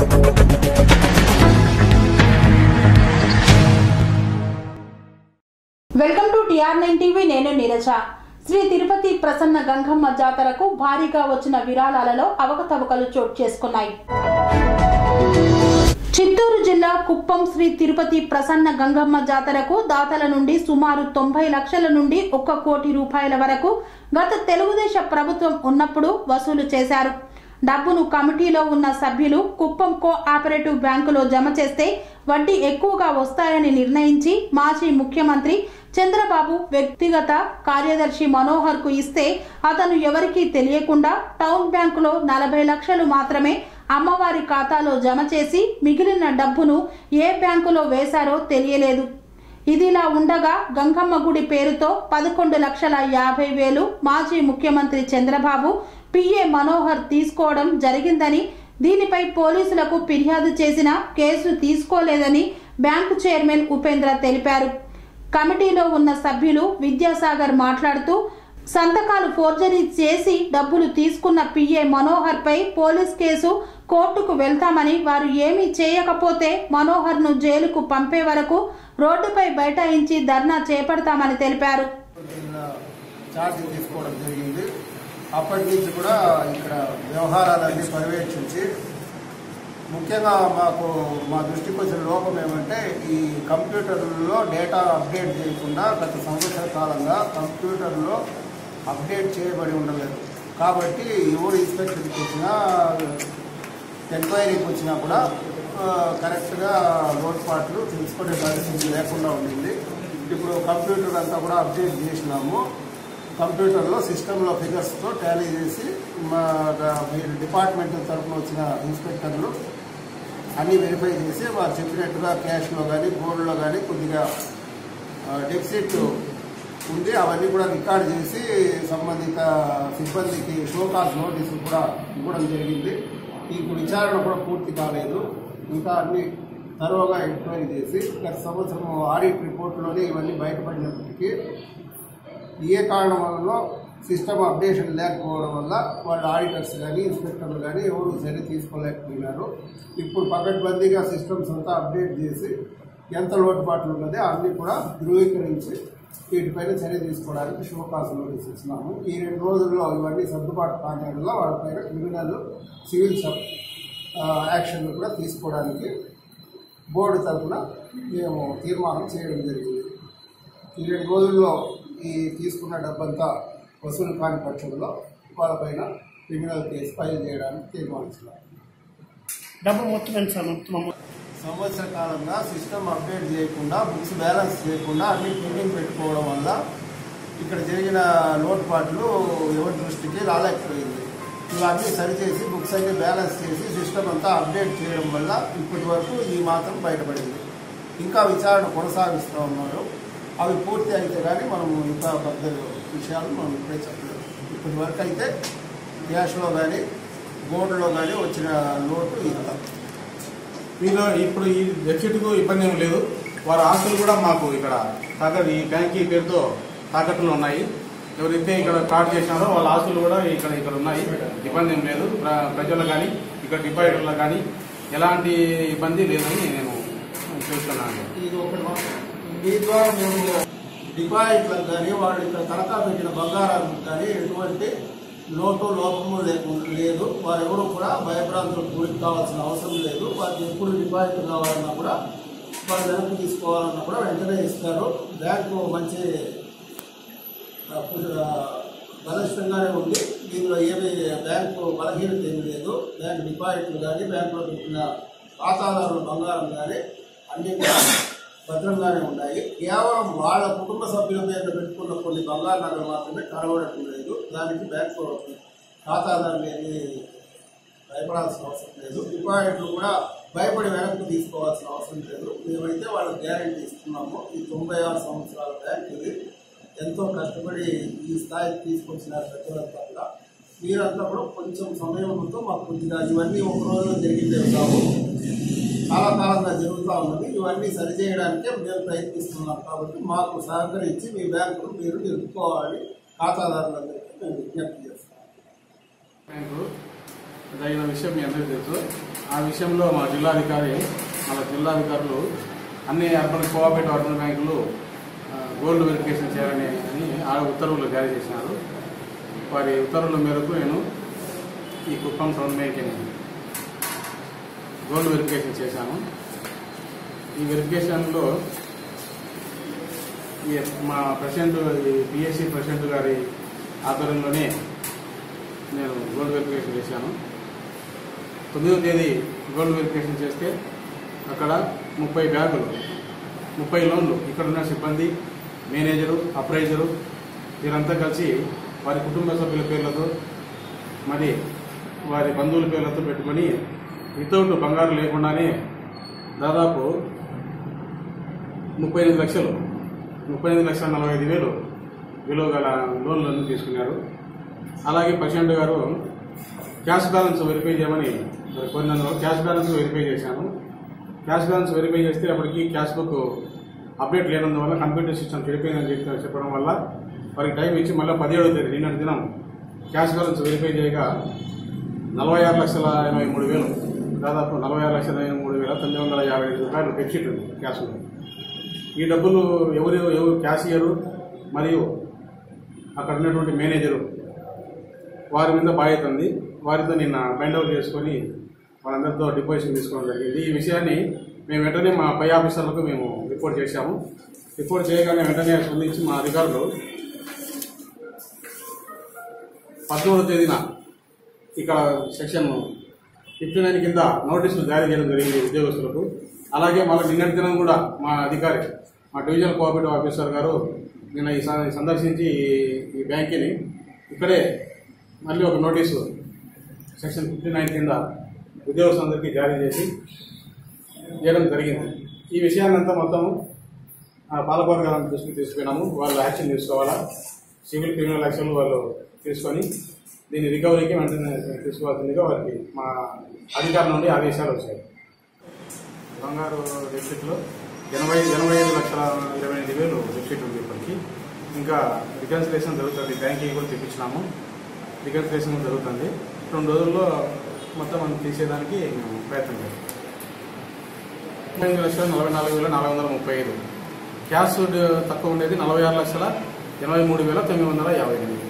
Welcome to TR nine TV నేను నీరజ శ్రీ తిరుపతి ప్రసన్న గంగమ్మ జాతరకు భారీగా వచ్చిన విరాళాలలో అవకతవకలు చోటు చేసుకున్నాయి చిత్తూరు జిల్లా కుప్పం శ్రీ తిరుపతి ప్రసన్న గంగమ్మ జాతరకు దాతల నుండి సుమారు తొంభై లక్షల నుండి ఒక్క కోటి రూపాయల వరకు గత తెలుగుదేశ ప్రభుత్వం ఉన్నప్పుడు వసూలు చేశారు డబ్బును కమిటీలో ఉన్న సభ్యులు కుప్పం కో ఆపరేటివ్ బ్యాంకులో జమ చేస్తే వడ్డీ ఎక్కువగా వస్తాయని నిర్ణయించి మాజీ ముఖ్యమంత్రి చంద్రబాబు వ్యక్తిగత కార్యదర్శి మనోహర్ కు ఇస్తే అతను ఎవరికీ తెలియకుండా టౌన్ బ్యాంకులో నలభై లక్షలు మాత్రమే అమ్మవారి ఖాతాలో జమ చేసి మిగిలిన డబ్బును ఏ బ్యాంకులో వేశారో తెలియలేదు ఇదిలా ఉండగా గంగమ్మ గుడి పేరుతో పదకొండు లక్షల యాభై వేలు మాజీ ముఖ్యమంత్రి చంద్రబాబు పిఏ మనోహర్ తీసుకోవడం జరిగిందని దీనిపై పోలీసులకు ఫిర్యాదు చేసినా కేసు తీసుకోలేదని బ్యాంకు చైర్మన్ ఉపేంద్ర తెలిపారు కమిటీలో ఉన్న సభ్యులు విద్యాసాగర్ మాట్లాడుతూ సంతకాలు ఫోర్జరీ చేసి డబ్బులు తీసుకున్న పిఏ మనోహర్ పై పోలీస్ కేసు కోర్టుకు వెళ్తామని వారు ఏమీ చేయకపోతే మనోహర్ ను జైలుకు పంపే వరకు రోడ్డుపై బైఠాయించి ధర్నా చేపడతామని తెలిపారు ఛార్జ్ తీసుకోవడం జరిగింది అప్పటి నుంచి కూడా ఇక్కడ వ్యవహారాలన్నీ పర్యవేక్షించి ముఖ్యంగా మాకు మా దృష్టికి వచ్చిన లోపం ఏమంటే ఈ కంప్యూటర్లో డేటా అప్డేట్ చేయకుండా గత సంవత్సర కాలంగా కంప్యూటర్లో అప్డేట్ చేయబడి ఉండలేదు కాబట్టి ఎవరు ఇన్స్పెక్టర్కి వచ్చినా ఎంక్వైరీకి వచ్చినా కూడా ఆ, కరెక్ట్గా లోటుపాట్లు తెలుసుకునే పరిస్థితి లేకుండా ఉండింది ఇప్పుడు కంప్యూటర్ అంతా కూడా అప్డేట్ చేసినాము కంప్యూటర్లో సిస్టంలో ఫిగర్స్తో టాలీ చేసి మా మీరు డిపార్ట్మెంట్ తరఫున వచ్చిన ఇన్స్పెక్టర్లు అన్నీ వెరిఫై చేసి వారు చెప్పినట్టుగా క్యాష్లో కానీ గోల్డ్లో కానీ కొద్దిగా డెఫిసిట్ ఉంది అవన్నీ కూడా రికార్డ్ చేసి సంబంధిత సిబ్బందికి షోకాస్ నోటీసులు కూడా ఇవ్వడం జరిగింది ఇప్పుడు విచారణ కూడా పూర్తి కాలేదు ఇంకా అన్ని తరువుగా ఎంక్వైరీ చేసి గత సంవత్సరం ఆడిట్ రిపోర్ట్లోనే ఇవన్నీ బయటపడినప్పటికీ ఏ కారణం వల్ల సిస్టమ్ అప్డేషన్ లేకపోవడం వల్ల వాళ్ళ ఆడిటర్స్ కానీ ఇన్స్పెక్టర్లు కానీ ఎవరు చర్య తీసుకోలేకపోయినారు ఇప్పుడు పకడ్బందీగా సిస్టమ్స్ అంతా అప్డేట్ చేసి ఎంత లోటుపాట్లు ఉన్నదో అన్నీ కూడా ధృవీకరించి వీటిపైన చర్య తీసుకోవడానికి శుభకాశం నోటీస్ ఇస్తున్నాము ఈ రెండు రోజుల్లో ఇవన్నీ సర్దుబాటు కాని వల్ల వాళ్ళపైన క్రిమినల్ సివిల్ సబ్ యాక్షన్ కూడా తీసుకోవడానికి బోర్డు తరఫున మేము తీర్మానం చేయడం జరిగింది ఈ రెండు రోజుల్లో ఈ తీసుకున్న డబ్బంతా వసూలు కాని పక్షంలో వాళ్ళపైన క్రిమినల్ కేసు ఫైల్ చేయడానికి తీర్మానించినాం డబ్బు మొత్తం ఎంత సార్ మొత్తం అమౌంట్? సంవత్సర కాలంగా సిస్టమ్ అప్డేట్ చేయకుండా బుక్స్ బ్యాలెన్స్ చేయకుండా అన్ని పెండింగ్ పెట్టుకోవడం వల్ల ఇక్కడ జరిగిన లోటుపాట్లు ఎవరి దృష్టికి రాలేకపోయింది ఇవన్నీ సరిచేసి బుక్స్ అన్ని బ్యాలెన్స్ చేసి సిస్టమ్ అంతా అప్డేట్ చేయడం వల్ల ఇప్పటి వరకు ఈ మాత్రం బయటపడింది ఇంకా విచారణ కొనసాగిస్తూ ఉన్నారు అవి పూర్తి అయితే కానీ మనం ఇంకా పెద్ద విషయాలు మనం ఇప్పుడే చెప్పలేదు ఇప్పటి వరకు అయితే క్యాష్లో కానీ గోల్డ్లో కానీ వచ్చిన లోటు ఇంత వీళ్ళు ఇప్పుడు ఈ వెబ్సైట్కు ఇబ్బంది ఏం లేదు వారి ఆస్తులు కూడా మాకు ఇక్కడ తాకట్టు ఈ బ్యాంక్ ఈ పేరుతో తాకట్టులు ఉన్నాయి ఎవరైతే ఇక్కడ కార్డు చేసినారో వాళ్ళ ఆస్తులు కూడా ఇక్కడ ఇక్కడ ఉన్నాయి ఇబ్బంది ఏం లేదు ప్ర- ప్రజలు కానీ ఇక్కడ డిపాజిటర్లకు కానీ ఎలాంటి ఇబ్బంది లేదని నేను చూస్తున్నాను ఇది ఒకటి మాత్రం. మీ ద్వారా మేము డిపాజిట్లకు కానీ వాళ్ళు ఇక్కడ తనఖా పెట్టిన బంగారాలకు కానీ ఎటువంటి లోటు లోపము లేకుండా లేదు వారు ఎవరు కూడా భయభ్రాంతులకు గురి కావాల్సిన అవసరం లేదు వారికి ఎప్పుడు డిపాజిట్ కావాలన్నా కూడా వాళ్ళు వెనక్కి తీసుకోవాలన్నా కూడా వెంటనే ఇస్తారు బ్యాంకు మంచి ఆ, పు- ఆ, బలిష్టంగానే ఉంది దీనిలో ఏమి బ్యాంకు బలహీనత ఏమి లేదు బ్యాంక్ డిపాజిట్లు కానీ బ్యాంకులో పెట్టిన ఖాతాదారుల బంగారం కానీ అన్నీ కూడా భద్రంగానే ఉన్నాయి కేవలం వాళ్ళ కుటుంబ సభ్యుల మీద పెట్టుకున్న కొన్ని బంగారు నగలు మాత్రమే కనబడటం లేదు దానికి బ్యాంకు ఖాతాదారులు ఏమీ భయపడాల్సిన అవసరం లేదు డిపాజిట్లు కూడా భయపడి వెనక్కి తీసుకోవాల్సిన అవసరం లేదు మేమైతే వాళ్ళకి గ్యారంటీ ఇస్తున్నాము ఈ తొంభై ఆరు సంవత్సరాల బ్యాంక్ ఇది ఎంతో కష్టపడి ఈ స్థాయికి తీసుకొచ్చిన ప్రజలంతా కూడా మీరంతా కూడా కొంచెం సమయంతో మాకు కొద్దిగా ఇవన్నీ ఒక రోజులో జరిగిందే కావు చాలా కాలంగా జరుగుతూ ఉన్నది ఇవన్నీ సరిచేయడానికే మేము ప్రయత్నిస్తున్నాం కాబట్టి మాకు సహకరించి మీ బ్యాంకును మీరు నిలుపుకోవాలని ఖాతాదారులందరికీ మేము విజ్ఞప్తి చేస్తాం బ్యాంకు జరిగిన విషయం మీ అందరికీ తెలుసు ఆ విషయంలో మా జిల్లాధికారి మన జిల్లాధికారులు అన్ని అర్బన్ కోఆపరేటివ్ అర్బన్ బ్యాంకులు ఆ, గోల్డ్ వెరిఫికేషన్ చేయాలని అని ఆ ఉత్తర్వులు జారీ చేసినారు వారి ఉత్తర్వుల మేరకు నేను ఈ కుప్పం టౌన్ బ్యాంక్ని గోల్డ్ వెరిఫికేషన్ చేశాను ఈ వెరిఫికేషన్లో ఈ మా ప్రెసిడెంట్ ఈ పిఎస్సి ప్రెసిడెంట్ గారి ఆధ్వర్యంలోనే నేను గోల్డ్ వెరిఫికేషన్ చేశాను తొమ్మిదవ తేదీ గోల్డ్ వెరిఫికేషన్ చేస్తే అక్కడ ముప్పై బ్యాగులు ముప్పై లోన్లు ఇక్కడ ఉన్న సిబ్బంది మేనేజరు అప్రైజరు వీరంతా కలిసి వారి కుటుంబ సభ్యుల పేర్లతో మరి వారి బంధువుల పేర్లతో పెట్టుకొని వితౌట్ బంగారు లేకుండానే దాదాపు ముప్పై ఎనిమిది లక్షలు ముప్పై ఎనిమిది లక్షల నలభై ఐదు వేలు విలువ గల లోన్లను తీసుకున్నారు అలాగే ప్రెసిడెంట్ గారు క్యాష్ బ్యాలెన్స్ వెరిఫై చేయమని మరి కోరినందువల్ల క్యాష్ బ్యాలెన్స్ వెరిఫై చేశాను క్యాష్ బ్యాలెన్స్ వెరిఫై చేస్తే అప్పటికి క్యాష్ బుక్ అప్డేట్ లేనందువల్ల కంప్యూటర్ సిస్టమ్ చెడిపోయిందని చెప్పి చెప్పడం వల్ల వారికి టైం ఇచ్చి మళ్ళీ పదిహేడవ తేదీ నిన్నటి దినం క్యాష్ బ్యాలెన్స్ వెరిఫై చేయగా నలభై ఆరు లక్షల ఎనభై మూడు వేలు దాదాపు నలభై ఆరు లక్షల ఎనభై మూడు వేల తొమ్మిది వందల యాభై ఐదు రూపాయలు డెఫిసిట్ ఉంది క్యాష్లో ఈ డబ్బులు ఎవరు ఎవరు క్యాషియరు మరియు అక్కడ ఉన్నటువంటి మేనేజరు వారి మీద బాధ్యత ఉంది వారితో నిన్న బైండ్ అవుట్ చేసుకొని వాళ్ళందరితో డిపోజిషన్ తీసుకోవడం జరిగింది ఈ విషయాన్ని మేము వెంటనే మా పై ఆఫీసర్లకు మేము రిపోర్ట్ చేశాము రిపోర్ట్ చేయగానే వెంటనే స్పందించి మా అధికారులు పద్మూడవ తేదీన ఇక్కడ సెక్షన్ ఫిఫ్టీ నైన్ కింద నోటీసులు జారీ చేయడం జరిగింది ఉద్యోగస్తులకు అలాగే మళ్ళీ నిన్నటి దినం కూడా మా అధికారి మా డివిజనల్ కోఆపరేటివ్ ఆఫీసర్ గారు నిన్న ఈ స- సందర్శించి ఈ- ఈ బ్యాంక్ని ఇక్కడే మళ్ళీ ఒక నోటీసు సెక్షన్ ఫిఫ్టీ నైన్ కింద ఉద్యోగస్తులందరికీ జారీ చేసి చేయడం జరిగింది ఈ విషయాన్నంతా మొత్తం పాలకోట గారి దృష్టికి తీసుకున్నాము వాళ్ళు యాక్షన్ తీసుకోవాలా సివిల్ క్రిమినల్ యాక్షన్ వాళ్ళు తీసుకొని దీని రికవరీకి వెంటనే తీసుకోవాల్సిందిగా వారికి మా అధికారుల నుండి ఆదేశాలు వచ్చాయి బంగారు డెఫిసిట్లో ఎనభై ఎనభై ఐదు లక్షల ఇరవై ఎనిమిది వేలు డెఫిసిట్ ఉంది ఇప్పటికి ఇంకా రికన్సిలేషన్ జరుగుతుంది బ్యాంకింగ్ కూడా తెప్పించినాము రికన్సిలేషన్ కూడా జరుగుతుంది రెండు రోజుల్లో మొత్తం మనం తీసేదానికి మేము ప్రయత్నం చేస్తాం ఎనిమిది లక్షల నలభై నాలుగు వేల నాలుగు వందల ముప్పై ఐదు క్యాష్ డ- తక్కువ ఉండేది నలభై ఆరు లక్షల ఎనభై మూడు వేల తొమ్మిది వందల యాభై ఎనిమిది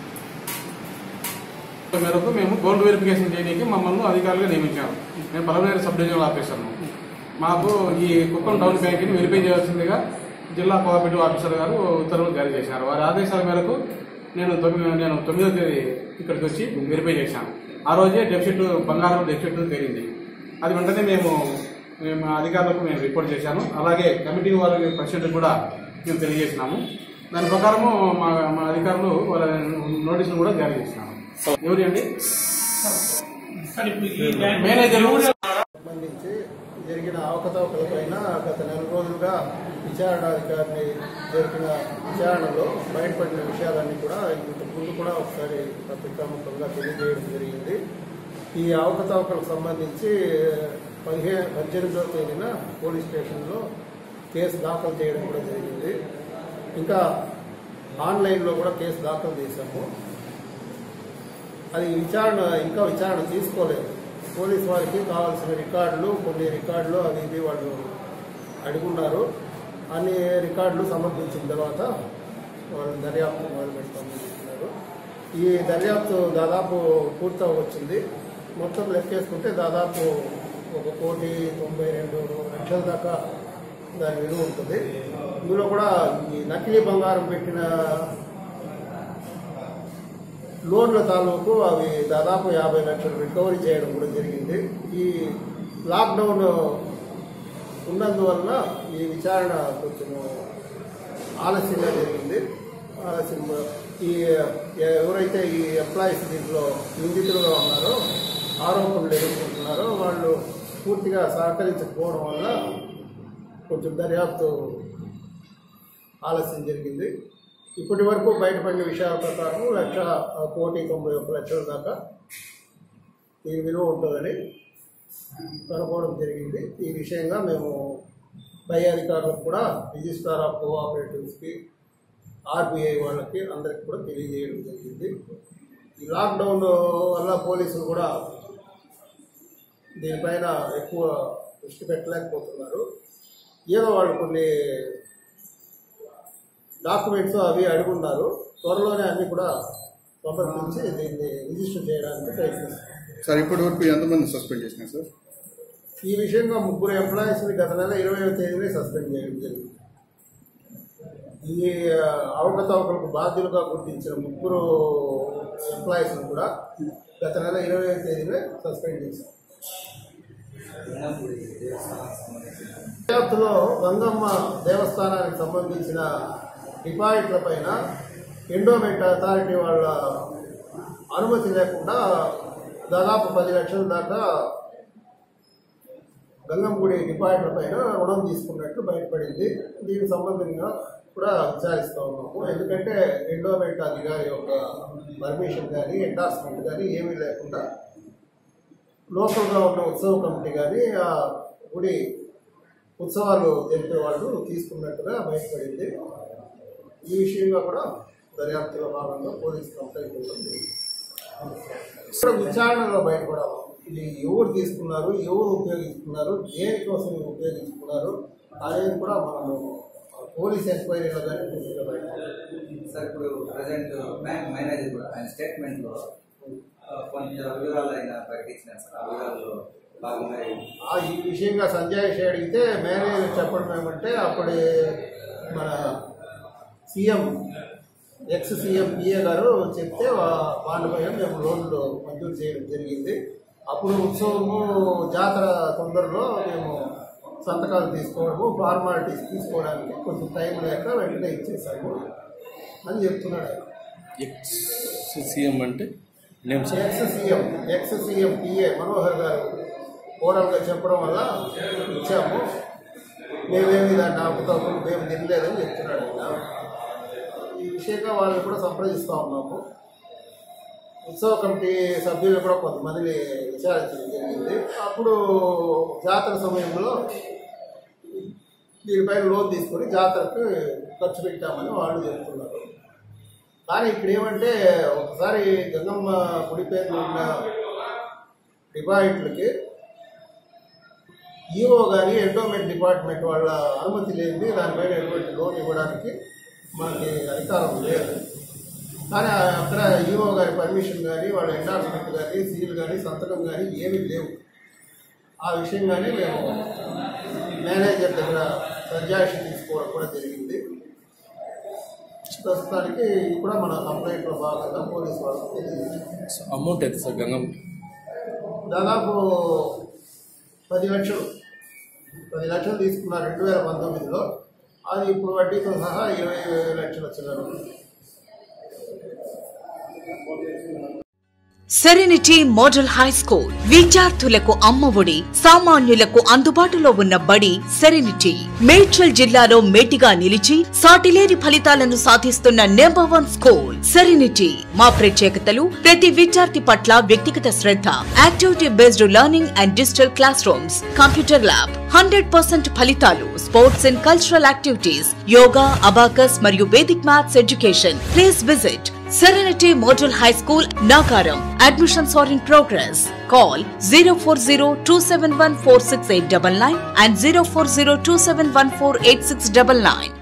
ఈ మేరకు మేము గోల్డ్ వెరిఫికేషన్ చేయడానికి మమ్మల్ని అధికారులుగా నియమించాము నేను పలమనేరు సబ్ డివిజనల్ ఆఫీసర్ను మాకు ఈ కుప్పం టౌన్ బ్యాంక్ని వెరిఫై చేయాల్సిందిగా జిల్లా కోఆపరేటివ్ ఆఫీసర్ గారు ఉత్తర్వులు జారీ చేశారు వారి ఆదేశాల మేరకు నేను తొమ్మిది నేను తొమ్మిదో తేదీ ఇక్కడికి వచ్చి వెరిఫై చేశాను ఆ రోజే డెఫిసిట్ బంగారం డెఫిసిట్ తేలింది అది వెంటనే మేము మేము అధికారులకు మేము రిపోర్ట్ చేశాను అలాగే కమిటీ వారి ప్రెసిడెంట్ కూడా మేము తెలియజేసినాము దాని ప్రకారము మా మా అధికారులు వాళ్ళ నోటీసులు కూడా జారీ చేసినాము ఎవరి అండి సార్ ఇప్పుడు ఈ బ్యాంక్ మేనేజర్ సంబంధించి జరిగిన అవకతవకలపైన గత నెల రోజులుగా విచారణాధికారిని జరిపిన విచారణలో బయటపడిన విషయాలన్నీ కూడా ఇంతకు ముందు కూడా ఒకసారి పత్రికాముఖంగా తెలియజేయడం జరిగింది ఈ అవకతవకలకు సంబంధించి పదిహేను పద్దెనిమిదవ తేదీన పోలీస్ స్టేషన్లో కేసు దాఖలు చేయడం కూడా జరిగింది ఇంకా ఆన్లైన్లో కూడా కేసు దాఖలు చేశాము అది విచారణ ఇంకా విచారణ తీసుకోలేదు పోలీస్ వారికి కావాల్సిన రికార్డులు కొన్ని రికార్డులు అవి ఇవి వాళ్ళు అడుగున్నారు అన్ని రికార్డులు సమర్పించిన తర్వాత వాళ్ళు దర్యాప్తు మొదలు పెడతామని చెప్తున్నారు ఈ దర్యాప్తు దాదాపు పూర్తవచ్చింది మొత్తం లెక్కేసుకుంటే దాదాపు ఒక కోటి తొంభై రెండు లక్షల దాకా దాని విలువ ఉంటుంది ఇందులో కూడా ఈ నకిలీ బంగారం పెట్టిన లోన్ల తాలూకు అవి దాదాపు యాభై లక్షలు రికవరీ చేయడం కూడా జరిగింది ఈ లాక్డౌన్ ఉన్నందువలన ఈ విచారణ కొంచెం ఆలస్యంగా జరిగింది ఆలస్యం ఈ ఎవరైతే ఈ ఎంప్లాయీస్ దీంట్లో నిందితులుగా ఉన్నారో ఆరోపణలు ఎదుర్కొంటున్నారో వాళ్ళు పూర్తిగా సహకరించకపోవడం వల్ల కొంచెం దర్యాప్తు ఆలస్యం జరిగింది ఇప్పటి వరకు బయటపడిన విషయాల ప్రకారం లక్ష ఆ, కోటి తొంభై ఒక్క లక్షల దాకా ఈ విలువ ఉంటుందని కనుక్కోవడం జరిగింది ఈ విషయంగా మేము పై అధికారులకు కూడా రిజిస్ట్రార్ ఆఫ్ కోఆపరేటివ్స్కి ఆర్బీఐ వాళ్ళకి అందరికి కూడా తెలియజేయడం జరిగింది ఈ లాక్డౌన్ వల్ల పోలీసులు కూడా దీనిపైన ఎక్కువ దృష్టి పెట్టలేకపోతున్నారు ఏదో వాళ్ళు కొన్ని డాక్యుమెంట్స్ అవి అడుగున్నారు త్వరలోనే అన్ని కూడా సమర్పించి దీన్ని రిజిస్టర్ చేయడానికి ప్రయత్నిస్తారు సార్ ఇప్పటి వరకు ఎంతమంది సస్పెండ్ చేసినారు సార్ ఈ విషయంగా ముగ్గురు ఎంప్లాయీస్ని గత నెల ఇరవై తేదీనే సస్పెండ్ చేయడం జరిగింది ఈ ఆ, అవకతవకలకు బాధ్యులుగా గుర్తించిన ముగ్గురు ఎంప్లాయీస్ని కూడా గత నెల ఇరవై తేదీనే సస్పెండ్ చేశారు విద్యార్థులో గంగమ్మ దేవస్థానానికి సంబంధించిన డిపాజిట్ల పైన ఎండోమెంట్ అథారిటీ వాళ్ళ అనుమతి లేకుండా దాదాపు పది లక్షల దాకా గంగంగుడి డిపాజిట్ల పైన రుణం తీసుకున్నట్లు బయటపడింది దీనికి సంబంధంగా కూడా విచారిస్తూ ఉన్నాము ఎందుకంటే ఎండోమెంట్ అధికారి యొక్క పర్మిషన్ కానీ ఎండార్స్మెంట్ కానీ ఏమీ లేకుండా లోకల్గా ఉన్న ఉత్సవ కమిటీ కానీ ఆ గుడి ఉత్సవాలు తెలిపే వాళ్ళు తీసుకున్నట్టుగా బయటపడింది ఈ విషయంగా కూడా దర్యాప్తులో భాగంగా పోలీసు కంప్లైంట్ ఇవ్వడం జరిగింది. ఇక్కడ విచారణలో బయటపడాలి ఇది ఎవరు తీసుకున్నారు ఎవరు ఉపయోగించుకున్నారు దేనికోసం ఇవి ఉపయోగించుకున్నారు అనేది కూడా మనము పోలీస్ ఎంక్వైరీలో కానీ పూర్తిగా బయటపడాలి సార్ ఇప్పుడు ప్రజెంట్ బ్యాంక్ మేనేజర్ కూడా ఆయన స్టేట్మెంట్ లో ఆ, కొన్ని వివరాలు ఆయన ప్రకటించినారు సార్ ఆ వివరాల్లో భాగంగా ఈ- ఆ ఈ విషయంగా సంజయ్ షే అడిగితే మేనేజర్ చెప్పడం ఏమంటే అప్పుడు మన సీఎం ఎక్స్ సీఎం పిఏ గారు చెప్తే వా- వాళ్ళ పైన మేము లోన్లు మంజూరు చేయడం జరిగింది అప్పుడు ఉత్సవము జాతర తొందరలో మేము సంతకాలు తీసుకోవడము ఫార్మాలిటీస్ తీసుకోవడానికి కొంచెం టైం లేక వెంటనే ఇచ్చేసాము అని చెప్తున్నాడు ఆయన. ఎక్స్ సీఎం అంటే name sir ex CM ex CM PA Manohar గారు ఓరల్గా చెప్పడం వల్ల ఇచ్చాము మేమేమి దాన్ని ఆపుతాము మేము తినలేదని చెప్తున్నాడు ఆయన ఈ విషయంగా వాళ్ళని కూడా సంప్రదిస్తూ ఉన్నాము ఉత్సవ కమిటీ సభ్యులు కూడా కొంతమందిని విచారించడం జరిగింది అప్పుడు జాతర సమయంలో దీనిపైన లోన్ తీసుకొని జాతరకు ఖర్చు పెట్టామని వాళ్ళు చెప్తున్నారు కానీ ఇక్కడ ఏమంటే ఒకసారి గంగమ్మ గుడి పేరున ఉన్న డిపాజిట్లకి ఈఓ కానీ ఎండోమెంట్ డిపార్ట్మెంట్ వాళ్ళ అనుమతి లేనిది దానిపైన ఎటువంటి లోన్ ఇవ్వడానికి మనకి అధికారం లేదు కానీ అక్కడ ఈఓ గారి పర్మిషన్ కానీ వాళ్ళ ఎండార్స్మెంట్ కానీ సీల్ కానీ సంతకం కానీ ఏమీ లేవు ఆ విషయంగానే మేము మేనేజర్ దగ్గర సజాషన్ తీసుకోవడం కూడా జరిగింది ప్రస్తుతానికి కూడా మన కంప్లైంట్లో భాగంగా పోలీసు వాళ్ళకి తెలియదు అమౌంట్ ఎంత సార్ గంగం దాదాపు పది లక్షలు పది లక్షలు తీసుకున్నారు రెండు వేల పంతొమ్మిదిలో అది ఇప్పుడు వడ్డీతో సహా ఇరవై లక్షల చిల్లర సెరెనిటీ మోడల్ హై స్కూల్ విద్యార్థులకు అమ్మఒడి సామాన్యులకు అందుబాటులో ఉన్న బడి సెరెనిటీ మేడ్చల్ జిల్లాలో మేటిగా నిలిచి సాటిలేని ఫలితాలను సాధిస్తున్న నెంబర్ వన్ స్కూల్ సెరెనిటీ మా ప్రత్యేకతలు ప్రతి విద్యార్థి పట్ల వ్యక్తిగత శ్రద్ధ activity based learning and digital classrooms computer lab hundred percent ఫలితాలు sports and cultural activities yoga abacus మరియు Vedic maths education please visit Serenity Model High School, Nagaram. Admissions are in progress. Call 040 and 040